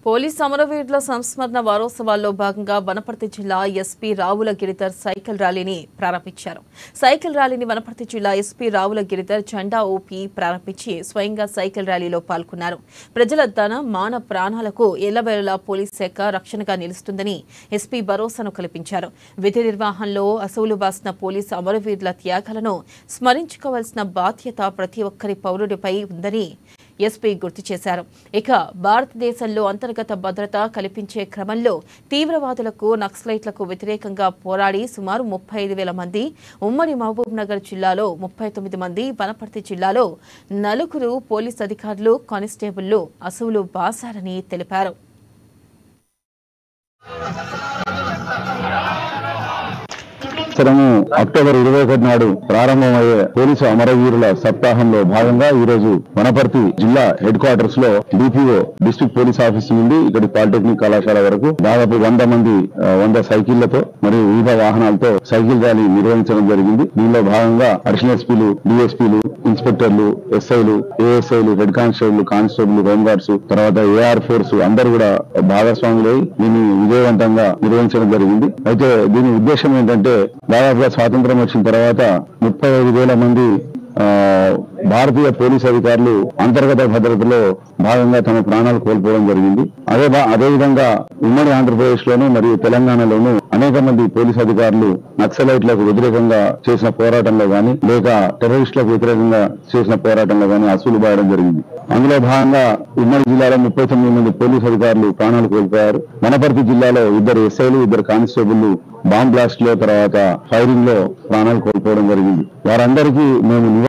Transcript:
police అమరవీరుల సంస్మరణ వారోత్సవాల్లో భాగంగా వనపర్తి జిల్లా ఎస్పీ రావుల గిరిధర్ సైకిల్ ర్యాలీని ప్రారంభించారు సైకిల్ ర్యాలీని వనపర్తి జిల్లా ఎస్పీ రావుల గిరిధర్ జెండా ఊపి ప్రారంభించి స్వయంగా సైకిల్ ర్యాలీలో పాల్గొన్నారు ప్రజల ధన మాన ప్రాణాలకు ఎల్లవేళలా పోలీస్ శాఖ రక్షణగా నిలుస్తుందని ఎస్పీ భరోసాను కల్పించారు విధి నిర్వహణలో అసూలు బాసిన పోలీసు అమరవీరుల త్యాగాలను స్మరించుకోవాల్సిన బాధ్యత ప్రతి ఒక్కరి పౌరుడిపై ఉందని ఎస్పీ గుర్తు చేశారు ఇక భారతదేశంలో అంతర్గత భద్రత కల్పించే క్రమంలో తీవ్రవాదులకు నక్సలైట్లకు వ్యతిరేకంగా పోరాడి సుమారు ముప్పై ఐదు వేల మంది ఉమ్మడి మహబూబ్ నగర్ జిల్లాలో ముప్పై తొమ్మిది మంది వనపర్తి జిల్లాలో నలుగురు పోలీస్ అధికారులు కానిస్టేబుళ్లు అసువులు బాసారని తెలిపారు సంవత్సరము అక్టోబర్ ఇరవై ఒకటి నాడు ప్రారంభమయ్యే పోలీసు అమరవీరుల సప్తాహంలో భాగంగా ఈ రోజు వనపర్తి జిల్లా హెడ్ క్వార్టర్స్ లో డిపిఓ డిస్ట్రిక్ట్ పోలీస్ ఆఫీస్ నుండి ఇక్కడి పాలిటెక్నిక్ కళాశాల వరకు దాదాపు వంద మంది ఆ, వంద సైకిళ్లతో మరియు వివిధ వాహనాలతో సైకిల్ ర్యాలీ నిర్వహించడం జరిగింది దీనిలో భాగంగా అడిషనల్ ఎస్పీలు డిఎస్పీలు ఇన్స్పెక్టర్లు ఎస్ఐలు ఏఎస్ఐలు హెడ్ కానిస్టేబుల్ కానిస్టేబుల్ హోంగార్డ్స్ తర్వాత ఏఆర్ ఫోర్స్ అందరూ కూడా భాగస్వాములై దీన్ని విజయవంతంగా నిర్వహించడం జరిగింది అయితే దీని ఉద్దేశం ఏంటంటే దాదాపుగా స్వాతంత్రం వచ్చిన తర్వాత ముప్పై ఐదు వేల మంది ఆ, భారతీయ పోలీస్ అధికారులు అంతర్గత భద్రతలో భాగంగా తమ ప్రాణాలు కోల్పోవడం జరిగింది అదే భా- అదే విధంగా ఉమ్మడి ఆంధ్రప్రదేశ్ లోను మరియు తెలంగాణలోను అనేక మంది పోలీస్ అధికారులు నక్సలైట్లకు వ్యతిరేకంగా చేసిన పోరాటంలో గాని లేక టెర్రరిస్టులకు వ్యతిరేకంగా చేసిన పోరాటంలో గాని అసూలు బాయడం జరిగింది అందులో భాగంగా ఉమ్మడి జిల్లాలో ముప్పై తొమ్మిది మంది పోలీస్ అధికారులు ప్రాణాలు కోల్పోయారు వనపర్తి జిల్లాలో ఇద్దరు ఎస్ఐలు ఇద్దరు కానిస్టేబుల్ బాంబ్ బ్లాస్ట్ లో తర్వాత ఫైరింగ్ లో ప్రాణాలు కోల్పోవడం జరిగింది వారందరికీ మేము